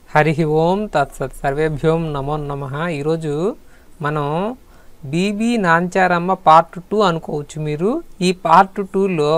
హరి ఓం తత్సత్ సర్వేభ్యోం నమో నమ ఈరోజు మనం బీబీ నాంచారమ్మ పార్ట్ టూ అనుకోవచ్చు మీరు ఈ పార్ట్ టూలో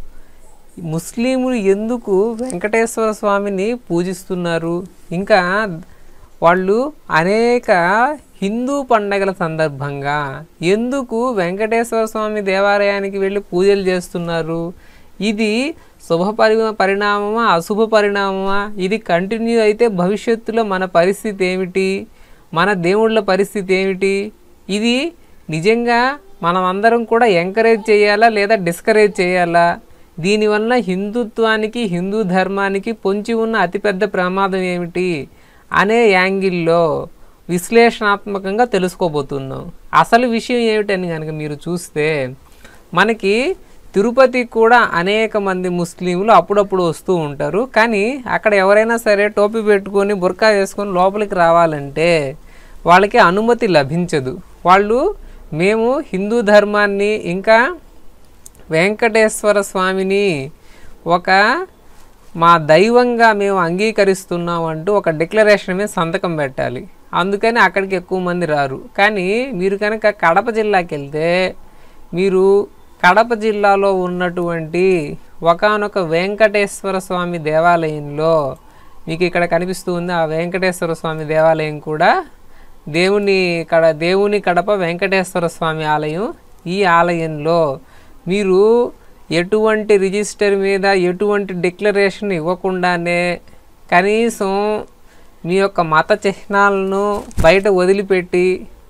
ముస్లింలు ఎందుకు వెంకటేశ్వర స్వామిని పూజిస్తున్నారు ఇంకా వాళ్ళు అనేక హిందూ పండగల సందర్భంగా ఎందుకు వెంకటేశ్వర స్వామి దేవాలయానికి వెళ్ళి పూజలు చేస్తున్నారు ఇది శుభ పరి పరిణామమా అశుభ పరిణామమా ఇది కంటిన్యూ అయితే భవిష్యత్తులో మన పరిస్థితి ఏమిటి మన దేవుళ్ళ పరిస్థితి ఏమిటి ఇది నిజంగా మనం అందరం కూడా ఎంకరేజ్ చేయాలా లేదా డిస్కరేజ్ చేయాలా దీనివల్ల హిందుత్వానికి హిందూ ధర్మానికి పొంచి ఉన్న అతిపెద్ద ప్రమాదం ఏమిటి అనే యాంగిల్లో విశ్లేషణాత్మకంగా తెలుసుకోబోతున్నాం అసలు విషయం ఏమిటని కనుక మీరు చూస్తే మనకి తిరుపతికి కూడా అనేక మంది ముస్లింలు అప్పుడప్పుడు వస్తూ ఉంటారు కానీ అక్కడ ఎవరైనా సరే టోపీ పెట్టుకొని బుర్కా వేసుకొని లోపలికి రావాలంటే వాళ్ళకి అనుమతి లభించదు వాళ్ళు మేము హిందూ ధర్మాన్ని ఇంకా వెంకటేశ్వర స్వామిని ఒక మా దైవంగా మేము అంగీకరిస్తున్నాం అంటూ ఒక డిక్లరేషన్ మీద సంతకం పెట్టాలి అందుకని అక్కడికి ఎక్కువ మంది రారు కానీ మీరు కనుక కడప జిల్లాకి వెళ్తే మీరు కడప జిల్లాలో ఉన్నటువంటి ఒకనొక వెంకటేశ్వర స్వామి దేవాలయంలో మీకు ఇక్కడ కనిపిస్తూ ఉంది ఆ వెంకటేశ్వర స్వామి దేవాలయం కూడా దేవుని కడ దేవుని కడప వెంకటేశ్వర స్వామి ఆలయం ఈ ఆలయంలో మీరు ఎటువంటి రిజిస్టర్ మీద ఎటువంటి డిక్లరేషన్ ఇవ్వకుండానే కనీసం మీ యొక్క మత చిహ్నాలను బయట వదిలిపెట్టి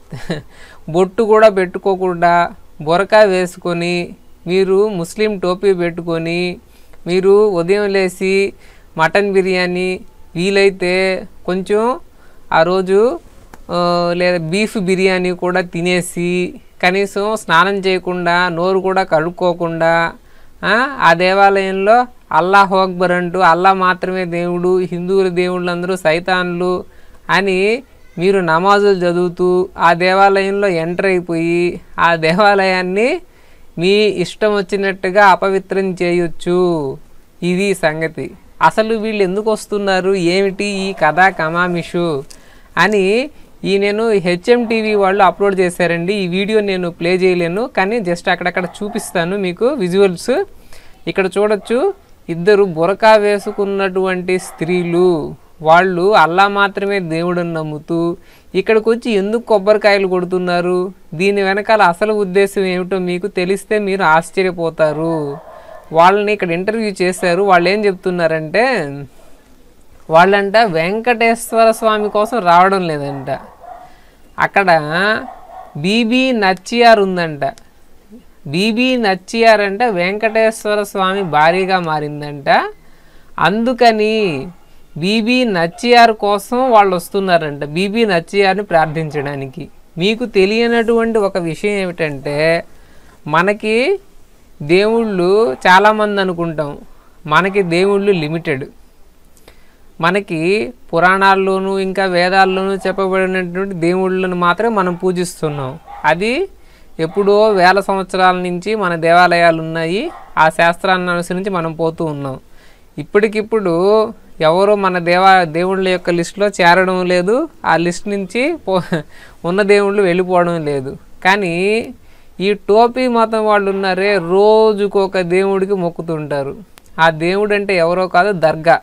బొట్టు కూడా పెట్టుకోకుండా బొరకా వేసుకొని మీరు ముస్లిం టోపీ పెట్టుకొని మీరు ఉదయం లేచి మటన్ బిర్యానీ వీలైతే కొంచెం ఆ రోజు ఆ, లేదా బీఫ్ బిర్యానీ కూడా తినేసి కనీసం స్నానం చేయకుండా నోరు కూడా కడుక్కోకుండా ఆ, ఆ దేవాలయంలో అల్లాహ్ అక్బర్ అంటూ అల్లా మాత్రమే దేవుడు హిందువుల దేవుళ్ళందరూ సైతాన్లు అని మీరు నమాజులు చదువుతూ ఆ దేవాలయంలో ఎంటర్ అయిపోయి ఆ దేవాలయాన్ని మీ ఇష్టం వచ్చినట్టుగా అపవిత్రం చేయొచ్చు ఇది సంగతి అసలు వీళ్ళు ఎందుకు వస్తున్నారు ఏమిటి ఈ కథా కమామిషు అని ఈ నేను హెచ్ఎం టీవీ వాళ్ళు అప్లోడ్ చేశారండి ఈ వీడియో నేను ప్లే చేయలేను కానీ జస్ట్ అక్కడక్కడ చూపిస్తాను మీకు విజువల్స్ ఇక్కడ చూడొచ్చు ఇద్దరు బురకా వేసుకున్నటువంటి స్త్రీలు వాళ్ళు అల్లా మాత్రమే దేవుడని నమ్ముతూ ఇక్కడికి వచ్చి ఎందుకు కొబ్బరికాయలు కొడుతున్నారు దీని వెనకాల అసలు ఉద్దేశం ఏమిటో మీకు తెలిస్తే మీరు ఆశ్చర్యపోతారు వాళ్ళని ఇక్కడ ఇంటర్వ్యూ చేశారు వాళ్ళు ఏం చెప్తున్నారంటే వాళ్ళంట వెంకటేశ్వర స్వామి కోసం రావడం లేదంట అక్కడ బీబీ నచ్చియార్ ఉందంట బీబీ నచ్చియార్ అంటే వెంకటేశ్వర స్వామి భారీగా మారిందంట అందుకని బీబీ నచ్చియార్ కోసం వాళ్ళు వస్తున్నారంట బీబీ నచ్చియార్ని ప్రార్థించడానికి మీకు తెలియనటువంటి ఒక విషయం ఏమిటంటే మనకి దేవుళ్ళు చాలామంది అనుకుంటాం మనకి దేవుళ్ళు లిమిటెడ్ మనకి పురాణాల్లోనూ ఇంకా వేదాల్లోనూ చెప్పబడినటువంటి దేవుళ్ళను మాత్రమే మనం పూజిస్తున్నాం అది ఎప్పుడో వేల సంవత్సరాల నుంచి మన దేవాలయాలు ఉన్నాయి ఆ శాస్త్రాన్ని అనుసరించి మనం పోతూ ఉన్నాం ఇప్పటికిప్పుడు ఎవరు మన దేవా దేవుళ్ళ యొక్క లిస్టులో చేరడం లేదు ఆ లిస్ట్ నుంచి పో ఉన్న దేవుళ్ళు వెళ్ళిపోవడం లేదు కానీ ఈ టోపీ మతం వాళ్ళు ఉన్నారే రోజుకొక దేవుడికి మొక్కుతుంటారు ఆ దేవుడు అంటే ఎవరో కాదు దర్గా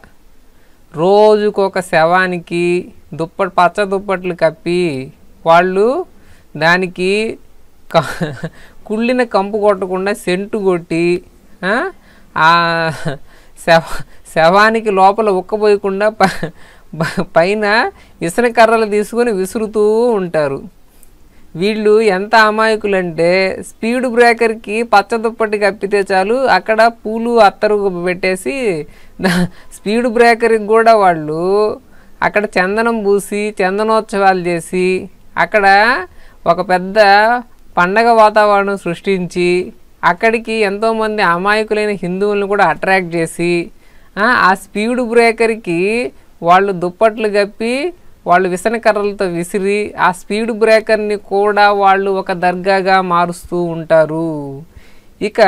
రోజుకొక శవానికి దుప్పటి పచ్చ దుప్పట్లు కప్పి వాళ్ళు దానికి క- కుళ్ళిన కంపు కొట్టకుండా సెంటు కొట్టి ఆ, ఆ శవ శవానికి లోపల ఉక్కబోయకుండా ప- ప- పైన ఇసన కర్రలు తీసుకొని విసురుతూ ఉంటారు వీళ్ళు ఎంత అమాయకులంటే స్పీడ్ బ్రేకర్కి పచ్చ దుప్పటి కప్పితే చాలు అక్కడ పూలు అత్తరు పెట్టేసి దా- స్పీడ్ బ్రేకర్కి కూడా వాళ్ళు అక్కడ చందనం పూసి చందనోత్సవాలు చేసి అక్కడ ఒక పెద్ద పండగ వాతావరణం సృష్టించి అక్కడికి ఎంతోమంది అమాయకులైన హిందువులను కూడా అట్రాక్ట్ చేసి ఆ, ఆ స్పీడ్ బ్రేకర్కి వాళ్ళు దుప్పట్లు కప్పి వాళ్ళు విసనకర్రలతో విసిరి ఆ స్పీడ్ బ్రేకర్ని కూడా వాళ్ళు ఒక దర్గాగా మారుస్తూ ఉంటారు ఇక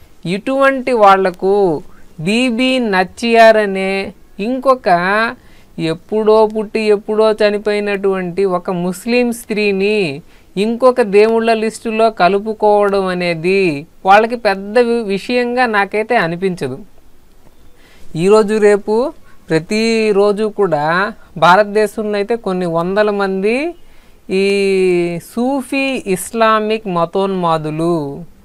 ఇటువంటి వాళ్లకు బీబీ నచ్చియార్ అనే ఇంకొక ఎప్పుడో పుట్టి ఎప్పుడో చనిపోయినటువంటి ఒక ముస్లిం స్త్రీని ఇంకొక దేవుళ్ళ లిస్టులో కలుపుకోవడం అనేది వాళ్ళకి పెద్ద వి- విషయంగా నాకైతే అనిపించదు ఈరోజు రేపు ప్రతిరోజు కూడా భారతదేశంలో అయితే కొన్ని వందల మంది ఈ సూఫీ ఇస్లామిక్ మతోన్మాదులు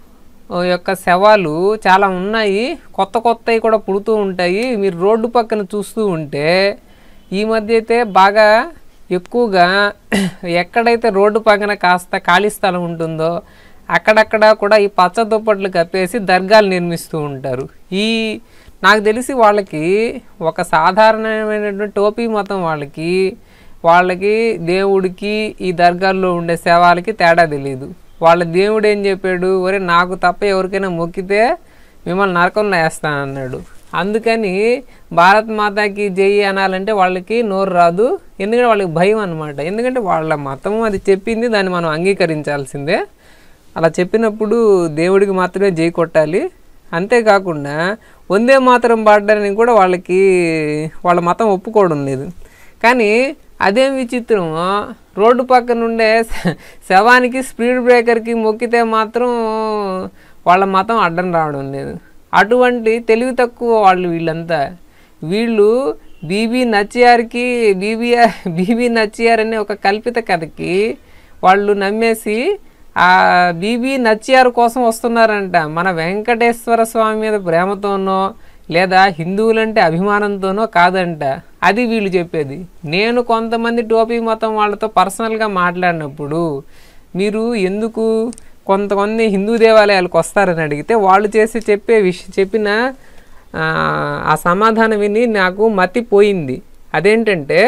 యొక్క శవాలు చాలా ఉన్నాయి కొత్త కొత్తవి కూడా పుడుతూ ఉంటాయి మీరు రోడ్డు పక్కన చూస్తూ ఉంటే ఈ మధ్య అయితే బాగా ఎక్కువగా ఎక్కడైతే రోడ్డు పక్కన కాస్త ఖాళీ స్థలం ఉంటుందో అక్కడక్కడ కూడా ఈ పచ్చ దుప్పట్లు కప్పేసి దర్గాలు నిర్మిస్తూ ఉంటారు ఈ నాకు తెలిసి వాళ్ళకి ఒక సాధారణమైనటువంటి టోపీ మతం వాళ్ళకి వాళ్ళకి దేవుడికి ఈ దర్గాల్లో ఉండే శవాలకి తేడా తెలియదు వాళ్ళ దేవుడు ఏం చెప్పాడు ఒరే నాకు తప్ప ఎవరికైనా మొక్కితే మిమ్మల్ని నరకంలో వేస్తానన్నాడు అందుకని భారత్ మాతాకి జై అనాలంటే వాళ్ళకి నోరు రాదు ఎందుకంటే వాళ్ళకి భయం అనమాట ఎందుకంటే వాళ్ళ మతం అది చెప్పింది దాన్ని మనం అంగీకరించాల్సిందే అలా చెప్పినప్పుడు దేవుడికి మాత్రమే జై కొట్టాలి అంతేకాకుండా వందే మాత్రం పాడడానికి కూడా వాళ్ళకి వాళ్ళ మతం ఒప్పుకోవడం లేదు కానీ అదేం విచిత్రం రోడ్డు పక్కన ఉండే శ- శవానికి స్పీడ్ బ్రేకర్కి మొక్కితే మాత్రం వాళ్ళ మతం అడ్డం రావడం లేదు అటువంటి తెలివి తక్కువ వాళ్ళు వీళ్ళంతా వీళ్ళు బీబీ నచ్చియార్కి బీబీఆర్ బీబీ నచ్చియార్ అనే ఒక కల్పిత కథకి వాళ్ళు నమ్మేసి ఆ బీబీ నచ్చియార్ కోసం వస్తున్నారంట మన వెంకటేశ్వర స్వామి మీద ప్రేమతోనో లేదా హిందువులంటే అభిమానంతోనో కాదంట అది వీళ్ళు చెప్పేది నేను కొంతమంది టోపీ మతం వాళ్ళతో పర్సనల్గా మాట్లాడినప్పుడు మీరు ఎందుకు కొంతమంది హిందూ దేవాలయాలకు వస్తారని అడిగితే వాళ్ళు చేసి చెప్పే విషయం చెప్పిన ఆ, ఆ సమాధానం విని నాకు మతిపోయింది అదేంటంటే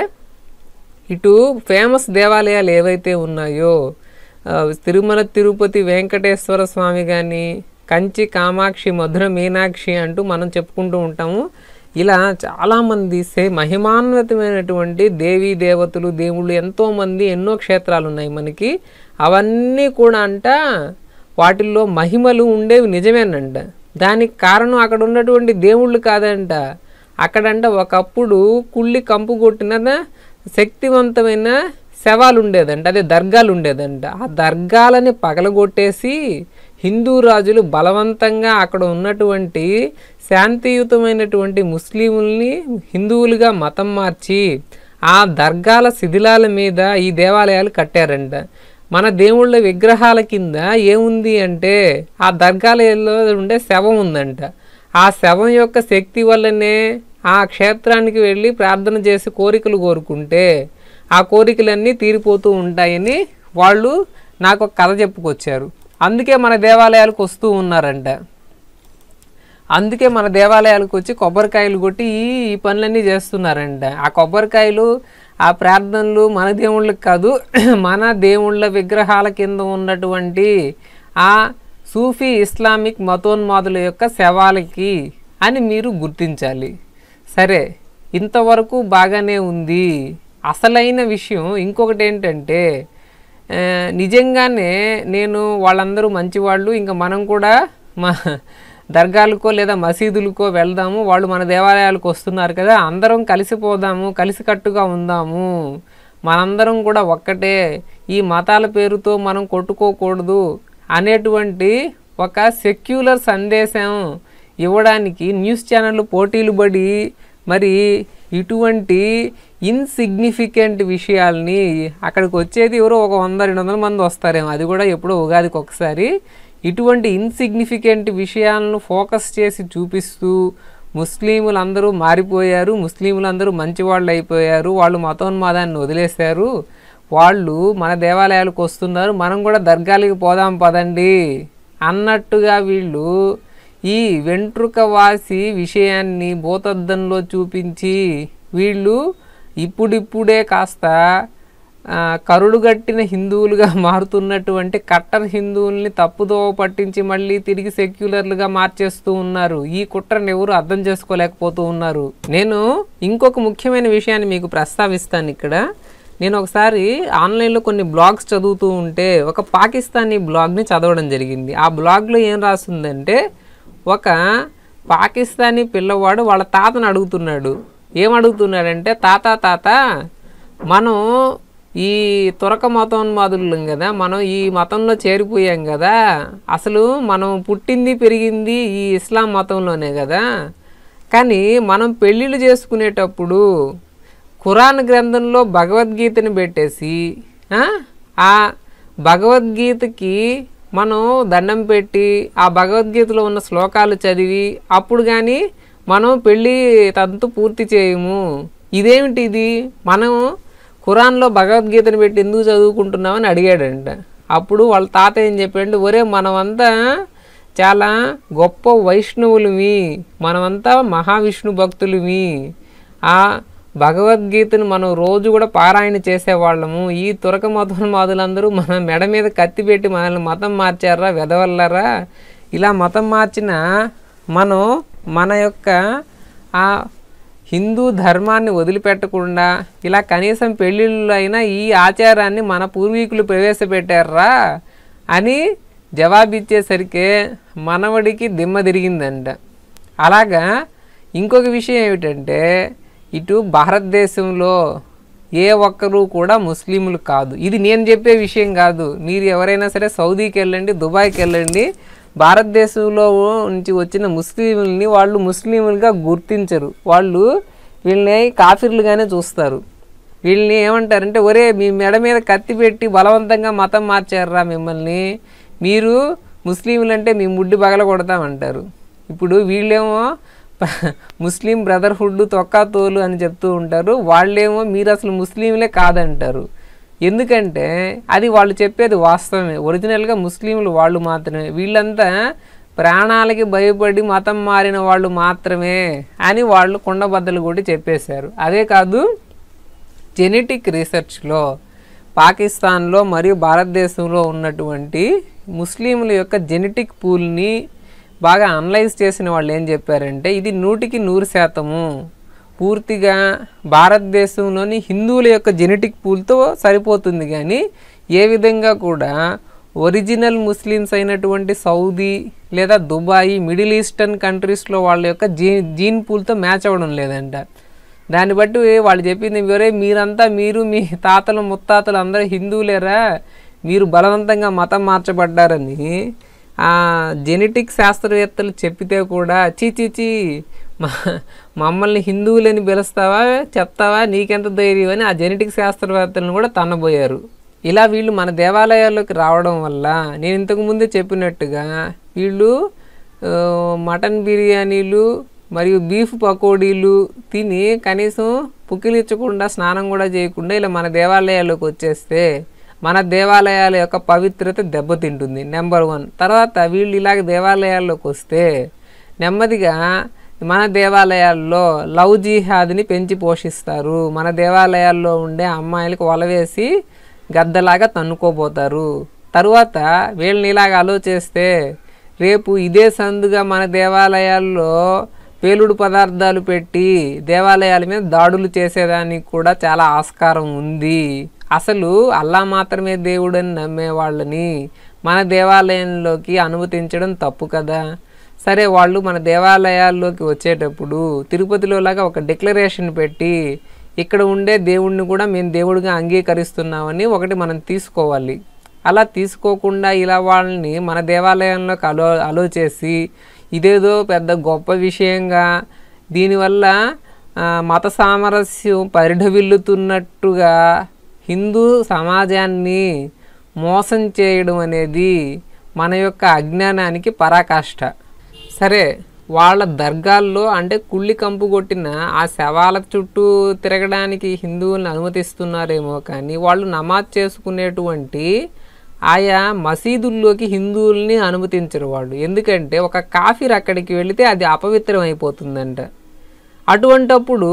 ఇటు ఫేమస్ దేవాలయాలు ఏవైతే ఉన్నాయో ఆ, తిరుమల తిరుపతి వెంకటేశ్వర స్వామి కానీ కంచి కామాక్షి మధుర మీనాక్షి అంటూ మనం చెప్పుకుంటూ ఉంటాము ఇలా చాలామంది సే మహిమాన్వితమైనటువంటి దేవీ దేవతలు దేవుళ్ళు ఎంతోమంది ఎన్నో క్షేత్రాలు ఉన్నాయి మనకి అవన్నీ కూడా అంట వాటిల్లో మహిమలు ఉండేవి నిజమేనంట దానికి కారణం అక్కడ ఉన్నటువంటి దేవుళ్ళు కాదంట అక్కడంట ఒకప్పుడు కుళ్ళి కంపు కొట్టిన శక్తివంతమైన శవాలు ఉండేదంట అదే దర్గాలు ఉండేదంట ఆ దర్గాలని పగలగొట్టేసి హిందూ రాజులు బలవంతంగా అక్కడ ఉన్నటువంటి శాంతియుతమైనటువంటి ముస్లింల్ని హిందువులుగా మతం మార్చి ఆ దర్గాల శిథిలాల మీద ఈ దేవాలయాలు కట్టారంట మన దేవుళ్ళ విగ్రహాల కింద ఏముంది అంటే ఆ దర్గాలలో ఉండే శవం ఉందంట ఆ శవం యొక్క శక్తి వల్లనే ఆ క్షేత్రానికి వెళ్ళి ప్రార్థన చేసి కోరికలు కోరుకుంటే ఆ కోరికలన్నీ తీరిపోతూ ఉంటాయని వాళ్ళు నాకు ఒక కథ చెప్పుకొచ్చారు అందుకే మన దేవాలయాలకు వస్తూ ఉన్నారంట అందుకే మన దేవాలయాలకు వచ్చి కొబ్బరికాయలు కొట్టి ఈ ఈ పనులన్నీ చేస్తున్నారంట ఆ కొబ్బరికాయలు ఆ ప్రార్థనలు మన దేవుళ్ళకి కాదు మన దేవుళ్ళ విగ్రహాల కింద ఉన్నటువంటి ఆ సూఫీ ఇస్లామిక్ మతోన్మాదుల యొక్క శవాలకి అని మీరు గుర్తించాలి సరే ఇంతవరకు బాగానే ఉంది అసలైన విషయం ఇంకొకటి ఏంటంటే ఆ, నిజంగానే నేను వాళ్ళందరూ మంచివాళ్ళు ఇంకా మనం కూడా మా దర్గాలకో లేదా మసీదులకో వెళ్దాము వాళ్ళు మన దేవాలయాలకు వస్తున్నారు కదా అందరం కలిసిపోదాము కలిసికట్టుగా ఉందాము మనందరం కూడా ఒక్కటే ఈ మతాల పేరుతో మనం కొట్టుకోకూడదు అనేటువంటి ఒక సెక్యులర్ సందేశం ఇవ్వడానికి న్యూస్ ఛానళ్ళు పోటీలు పడి మరి ఇటువంటి ఇన్సిగ్నిఫికెంట్ విషయాల్ని అక్కడికి వచ్చేది ఎవరో ఒక వంద రెండు వందల మంది వస్తారేమో అది కూడా ఎప్పుడో ఉగాదికి ఒకసారి ఇటువంటి ఇన్సిగ్నిఫికెంట్ విషయాలను ఫోకస్ చేసి చూపిస్తూ ముస్లింలందరూ మారిపోయారు ముస్లింలందరూ మంచివాళ్ళు అయిపోయారు వాళ్ళు మతోన్మాదాన్ని వదిలేశారు వాళ్ళు మన దేవాలయాలకు వస్తున్నారు మనం కూడా దర్గాలకి పోదాం పదండి అన్నట్టుగా వీళ్ళు ఈ వెంట్రుక వాసి విషయాన్ని భూతద్దంలో చూపించి వీళ్ళు ఇప్పుడిప్పుడే కాస్త ఆ, కరుడుగట్టిన హిందువులుగా మారుతున్నటువంటి కట్టర్ హిందువుల్ని తప్పుదోవ పట్టించి మళ్ళీ తిరిగి సెక్యులర్లుగా మార్చేస్తూ ఉన్నారు ఈ కుట్రను ఎవరు అర్థం చేసుకోలేకపోతూ ఉన్నారు నేను ఇంకొక ముఖ్యమైన విషయాన్ని మీకు ప్రస్తావిస్తాను ఇక్కడ నేను ఒకసారి ఆన్లైన్లో కొన్ని బ్లాగ్స్ చదువుతూ ఉంటే ఒక పాకిస్తానీ బ్లాగ్ని చదవడం జరిగింది ఆ బ్లాగ్లో ఏం రాస్తుందంటే ఒక పాకిస్తానీ పిల్లవాడు వాళ్ళ తాతను అడుగుతున్నాడు ఏమడుగుతున్నాడంటే తాత తాత మనం ఈ తురక మతోన్మాదులం కదా మనం ఈ మతంలో చేరిపోయాం కదా అసలు మనం పుట్టింది పెరిగింది ఈ ఇస్లాం మతంలోనే కదా కానీ మనం పెళ్ళిళ్ళు చేసుకునేటప్పుడు ఖురాన్ గ్రంథంలో భగవద్గీతని పెట్టేసి ఆ, ఆ భగవద్గీతకి మనం దండం పెట్టి ఆ భగవద్గీతలో ఉన్న శ్లోకాలు చదివి అప్పుడు కానీ మనం పెళ్ళి తంతు పూర్తి చేయము ఇదేమిటి ఇది మనం ఖురాన్లో భగవద్గీతను పెట్టి ఎందుకు చదువుకుంటున్నామని అడిగాడంట అప్పుడు వాళ్ళ తాత ఏం చెప్పాడంటే ఒరే మనమంతా చాలా గొప్ప వైష్ణవులమి మనమంతా మహావిష్ణు భక్తులమి ఆ భగవద్గీతను మనం రోజు కూడా పారాయణ చేసేవాళ్ళము ఈ తురక మతోన్మాదులందరూ మన మెడ మీద కత్తి పెట్టి మనల్ని మతం మార్చారా వెదవల్లరా ఇలా మతం మార్చిన మనం మన యొక్క ఆ హిందూ ధర్మాన్ని వదిలిపెట్టకుండా ఇలా కనీసం పెళ్ళిళ్ళు అయినా ఈ ఆచారాన్ని మన పూర్వీకులు ప్రవేశపెట్టారా అని జవాబిచ్చేసరికి మనవడికి దిమ్మ తిరిగిందంట అలాగా ఇంకొక విషయం ఏమిటంటే ఇటు భారతదేశంలో ఏ ఒక్కరూ కూడా ముస్లింలు కాదు ఇది నేను చెప్పే విషయం కాదు మీరు ఎవరైనా సరే సౌదీకి వెళ్ళండి దుబాయ్కి వెళ్ళండి భారతదేశంలో నుంచి వచ్చిన ముస్లింలని వాళ్ళు ముస్లింలుగా గుర్తించరు వాళ్ళు వీళ్ళని కాఫీర్లుగానే చూస్తారు వీళ్ళని ఏమంటారంటే ఒరే మీ మెడ మీద కత్తి పెట్టి బలవంతంగా మతం మార్చారా మిమ్మల్ని మీరు ముస్లింలు అంటే మీ ముడ్డి పగల కొడతామంటారు ఇప్పుడు వీళ్ళేమో ప- ముస్లిం బ్రదర్హుడ్ తొక్కా తోలు అని చెప్తూ ఉంటారు వాళ్ళేమో మీరు అసలు ముస్లింలే కాదంటారు ఎందుకంటే అది వాళ్ళు చెప్పేది వాస్తవమే ఒరిజినల్గా ముస్లింలు వాళ్ళు మాత్రమే వీళ్ళంతా ప్రాణాలకి భయపడి మతం మారిన వాళ్ళు మాత్రమే అని వాళ్ళు కుండబద్దలు కొట్టి చెప్పేశారు అదే కాదు జెనెటిక్ రీసెర్చ్లో పాకిస్తాన్లో మరియు భారతదేశంలో ఉన్నటువంటి ముస్లింల యొక్క జెనెటిక్ పూల్ని బాగా అనలైజ్ చేసిన వాళ్ళు ఏం చెప్పారంటే ఇది నూటికి నూరు శాతము పూర్తిగా భారతదేశంలోని హిందువుల యొక్క జెనెటిక్ పూల్తో సరిపోతుంది కానీ ఏ విధంగా కూడా ఒరిజినల్ ముస్లిమ్స్ అయినటువంటి సౌదీ లేదా దుబాయ్ మిడిల్ ఈస్టర్న్ కంట్రీస్లో వాళ్ళ యొక్క జీ జీన్ పూల్తో మ్యాచ్ అవ్వడం లేదంట దాన్ని బట్టి వాళ్ళు చెప్పింది వేరే మీరంతా మీరు మీ తాతలు ముత్తాతలు అందరూ హిందువులేరా మీరు బలవంతంగా మతం మార్చబడ్డారని ఆ జెనెటిక్ శాస్త్రవేత్తలు చెప్పితే కూడా చీ చీ చీ మా మమ్మల్ని హిందువులని పిలుస్తావా చెప్తావా నీకెంత ధైర్యం అని ఆ జెనెటిక్ శాస్త్రవేత్తలను కూడా తన్నబోయారు ఇలా వీళ్ళు మన దేవాలయాల్లోకి రావడం వల్ల నేను ఇంతకు ముందే చెప్పినట్టుగా వీళ్ళు ఆ, మటన్ బిర్యానీలు మరియు బీఫ్ పకోడీలు తిని కనీసం పుక్కిలిచ్చకుండా స్నానం కూడా చేయకుండా ఇలా మన దేవాలయాల్లోకి వచ్చేస్తే మన దేవాలయాల యొక్క పవిత్రత దెబ్బతింటుంది నెంబర్ వన్ తర్వాత వీళ్ళు ఇలాగ దేవాలయాల్లోకి వస్తే నెమ్మదిగా మన దేవాలయాల్లో లవ్ జిహాద్ని పెంచి పోషిస్తారు మన దేవాలయాల్లో ఉండే అమ్మాయిలకు వలవేసి గద్దలాగా తన్నుకోబోతారు తరువాత వీళ్ళని ఇలాగ ఆలోచిస్తే రేపు ఇదే సందుగా మన దేవాలయాల్లో పేలుడు పదార్థాలు పెట్టి దేవాలయాల మీద దాడులు చేసేదానికి కూడా చాలా ఆస్కారం ఉంది అసలు అల్లా మాత్రమే దేవుడని నమ్మే వాళ్ళని మన దేవాలయంలోకి అనుమతించడం తప్పు కదా సరే వాళ్ళు మన దేవాలయాల్లోకి వచ్చేటప్పుడు తిరుపతిలో లాగా ఒక డిక్లరేషన్ పెట్టి ఇక్కడ ఉండే దేవుణ్ణి కూడా మేము దేవుడిగా అంగీకరిస్తున్నామని ఒకటి మనం తీసుకోవాలి అలా తీసుకోకుండా ఇలా వాళ్ళని మన దేవాలయంలోకి అలో అలో చేసి ఇదేదో పెద్ద గొప్ప విషయంగా దీనివల్ల ఆ, మత సామరస్యం పరిఢవిల్లుతున్నట్టుగా హిందూ సమాజాన్ని మోసం చేయడం అనేది మన యొక్క అజ్ఞానానికి పరాకాష్ట సరే వాళ్ళ దర్గాల్లో అంటే కుళ్ళి కంపు కొట్టిన ఆ శవాల చుట్టూ తిరగడానికి హిందువులను అనుమతిస్తున్నారేమో కానీ వాళ్ళు నమాజ్ చేసుకునేటువంటి ఆయా మసీదుల్లోకి హిందువుల్ని అనుమతించరు వాళ్ళు ఎందుకంటే ఒక కాఫీర్ అక్కడికి వెళితే అది అపవిత్రం అయిపోతుందంట అటువంటప్పుడు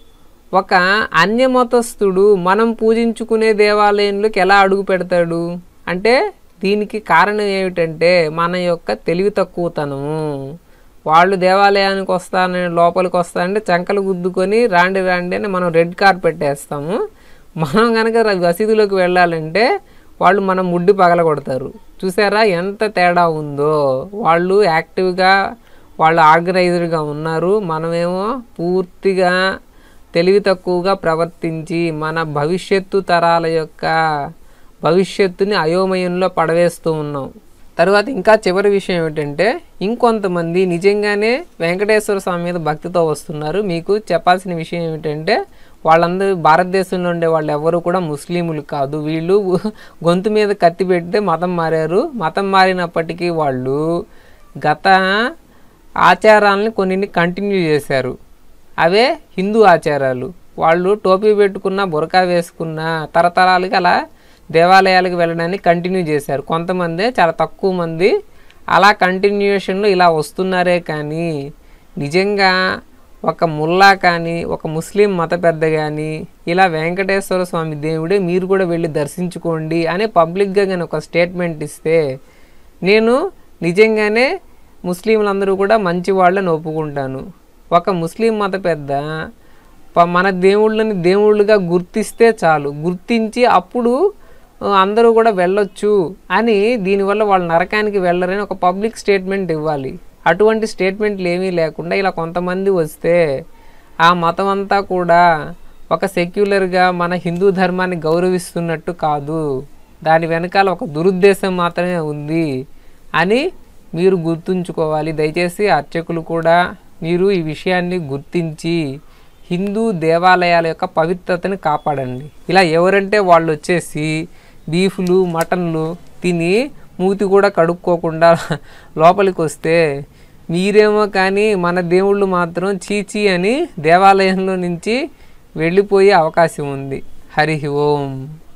ఒక అన్యమతస్థుడు మనం పూజించుకునే దేవాలయంలోకి ఎలా అడుగు పెడతాడు అంటే దీనికి కారణం ఏమిటంటే మన యొక్క తెలివి తక్కువతనము వాళ్ళు దేవాలయానికి వస్తానని లోపలికి వస్తానంటే చంకలు గుద్దుకొని రాండి రాండి అని మనం రెడ్ కార్పెట్ వేస్తాము మనం కనుక మసీదులోకి వెళ్ళాలంటే వాళ్ళు మనం ముడ్డి పగలగొడతారు చూసారా ఎంత తేడా ఉందో వాళ్ళు యాక్టివ్గా వాళ్ళు ఆర్గనైజ్డ్గా ఉన్నారు మనమేమో పూర్తిగా తెలివి తక్కువగా ప్రవర్తించి మన భవిష్యత్తు తరాల యొక్క భవిష్యత్తుని అయోమయంలో పడవేస్తూ ఉన్నాం తర్వాత ఇంకా చివరి విషయం ఏమిటంటే ఇంకొంతమంది నిజంగానే వెంకటేశ్వర స్వామి మీద భక్తితో వస్తున్నారు మీకు చెప్పాల్సిన విషయం ఏమిటంటే వాళ్ళందరూ భారతదేశంలో ఉండే వాళ్ళు ఎవరు కూడా ముస్లింలు కాదు వీళ్ళు గొంతు మీద కత్తి పెడితే మతం మారారు మతం మారినప్పటికీ వాళ్ళు గత ఆచారాలని కొన్ని కంటిన్యూ చేశారు అవే హిందూ ఆచారాలు వాళ్ళు టోపీ పెట్టుకున్న బురకా వేసుకున్న తరతరాలుగా అలా దేవాలయాలకు వెళ్ళడానికి కంటిన్యూ చేశారు కొంతమంది చాలా తక్కువ మంది అలా కంటిన్యూషన్లో ఇలా వస్తున్నారే కానీ నిజంగా ఒక ముల్లా కానీ ఒక ముస్లిం మత పెద్ద కానీ ఇలా వెంకటేశ్వర స్వామి దేవుడే మీరు కూడా వెళ్ళి దర్శించుకోండి అని పబ్లిక్గా కానీ ఒక స్టేట్మెంట్ ఇస్తే నేను నిజంగానే ముస్లింలందరూ కూడా మంచి వాళ్ళని ఒప్పుకుంటాను ఒక ముస్లిం మత పెద్ద ప- మన దేవుళ్ళని దేవుళ్ళుగా గుర్తిస్తే చాలు గుర్తించి అప్పుడు ఆ, అందరూ కూడా వెళ్ళొచ్చు అని దీనివల్ల వాళ్ళు నరకానికి వెళ్ళరని ఒక పబ్లిక్ స్టేట్మెంట్ ఇవ్వాలి అటువంటి స్టేట్మెంట్లు ఏమీ లేకుండా ఇలా కొంతమంది వస్తే ఆ మతం అంతా కూడా ఒక సెక్యులర్గా మన హిందూ ధర్మాన్ని గౌరవిస్తున్నట్టు కాదు దాని వెనకాల ఒక దురుద్దేశం మాత్రమే ఉంది అని మీరు గుర్తుంచుకోవాలి దయచేసి అర్చకులు కూడా మీరు ఈ విషయాన్ని గుర్తించి హిందూ దేవాలయాల యొక్క పవిత్రతని కాపాడండి ఇలా ఎవరంటే వాళ్ళు వచ్చేసి బీఫ్లు మటన్లు తిని మూతి కూడా కడుక్కోకుండా లోపలికి వస్తే మీరేమో కానీ మన దేవుళ్ళు మాత్రం చీచీ అని దేవాలయంలో నుంచి వెళ్ళిపోయే అవకాశం ఉంది హరి ఓం